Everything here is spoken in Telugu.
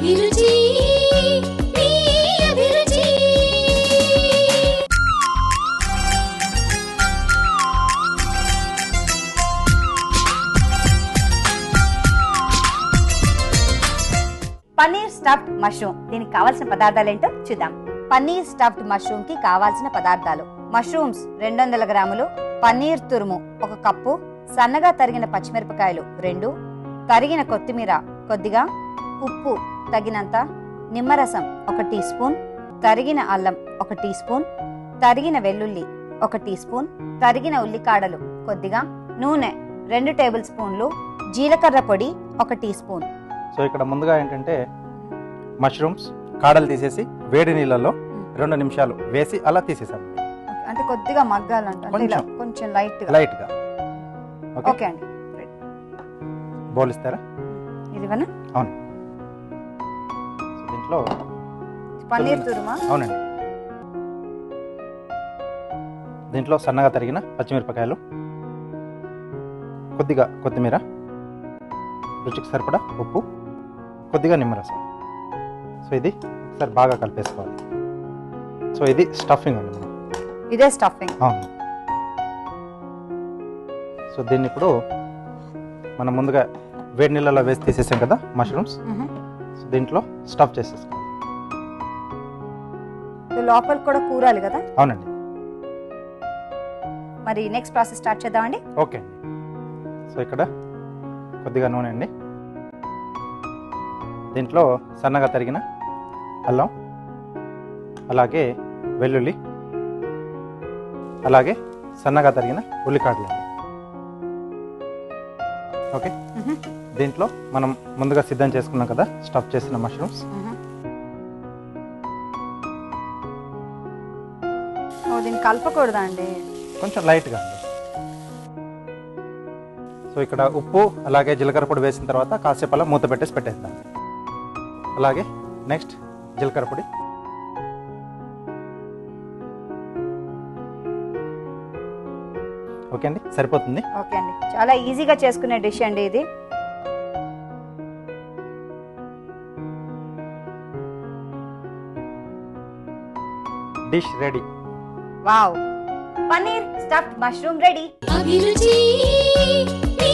అభిరుచి మీ అభిరుచి పన్నీర్ స్టఫ్డ్ మష్రూమ్ దీనికి కావాల్సిన పదార్థాలు ఏంటో చూద్దాం పన్నీర్ స్టఫ్డ్ మష్రూమ్ కి కావాల్సిన పదార్థాలు మష్రూమ్స్ రెండు వందల గ్రాములు పన్నీర్ తురుము ఒక కప్పు సన్నగా తరిగిన పచ్చిమిరపకాయలు రెండు తరిగిన కొత్తిమీర కొద్దిగా ఉప్పు తగినంత నిమ్మరసం ఒక టీ స్పూన్ తరిగిన అల్లం ఒక టీ స్పూన్ తరిగిన వెల్లుల్లి ఒక టీ స్పూన్ తరిగిన ఉల్లికాడలు కొద్దిగా నూనె రెండు టేబుల్ స్పూన్లు జీలకర్ర పొడి ఒక టీ స్పూన్ సో ఇక్కడ ముందుగా ఏంటంటే మష్రూమ్స్ కాడలు తీసేసి వేడి నీళ్ళలో రెండు నిమిషాలు వేసి అలా తీసేసాం అంటే కొద్దిగా మగ్గాలంట అంటే ఇలా కొంచెం. కొంచెం లైట్ గా లైట్గా ఓకే ఓకే అండి బౌల్ ఇస్తారా ఇది వన అవును సో దీంట్లో పన్నీర్ తురుమా అవునండి దీంట్లో సన్నగా తరిగిన పచ్చిమిరపకాయలు కొద్దిగా కొత్తిమీర రుచికి సరిపడా ఉప్పు కొద్దిగా నిమ్మరసం సో ఇది ఒకసారి బాగా కలిపేసుకోవాలి సో ఇది స్టఫింగ్ అండి మనం ఇదే స్టఫింగ్ అవును సో దీన్ని ఇప్పుడు మనం ముందుగా వేడి నీళ్ళలో వేసి తీసేసాం కదా మష్రూమ్స్ సో దీంట్లో స్టఫ్ చేసేసుకోవాలి లోపల కూడా కూరాలి కదా అవునండి మరి నెక్స్ట్ ప్రాసెస్ స్టార్ట్ చేద్దామండి ఓకే అండి సో ఇక్కడ కొద్దిగా నూనె అండి దీంట్లో సన్నగా తరిగిన అల్లం అలాగే వెల్లుల్లి అలాగే సన్నగా తరిగిన ఉల్లికాడలు అండి ఓకే మ్మ్. దీంట్లో మనం ముందుగా సిద్ధం చేసుకున్నాం కదా స్టఫ్ చేసిన మష్రూమ్స్ ఓ దీన్ని కలపకూడదా అండి కొంచెం లైట్గా అండి సో ఇక్కడ ఉప్పు అలాగే జీలకర్ర పొడి వేసిన తర్వాత కాసేపు అలా మూత పెట్టేసి పెట్టేద్దాం అలాగే నెక్స్ట్ జీలకర్ర పొడి ఓకే అండి సరిపోతుంది ఓకే అండి చాలా ఈజీగా చేసుకునే డిష్ అండి ఇది dish ready wow paneer stuffed mushroom ready అభిరుచి మీ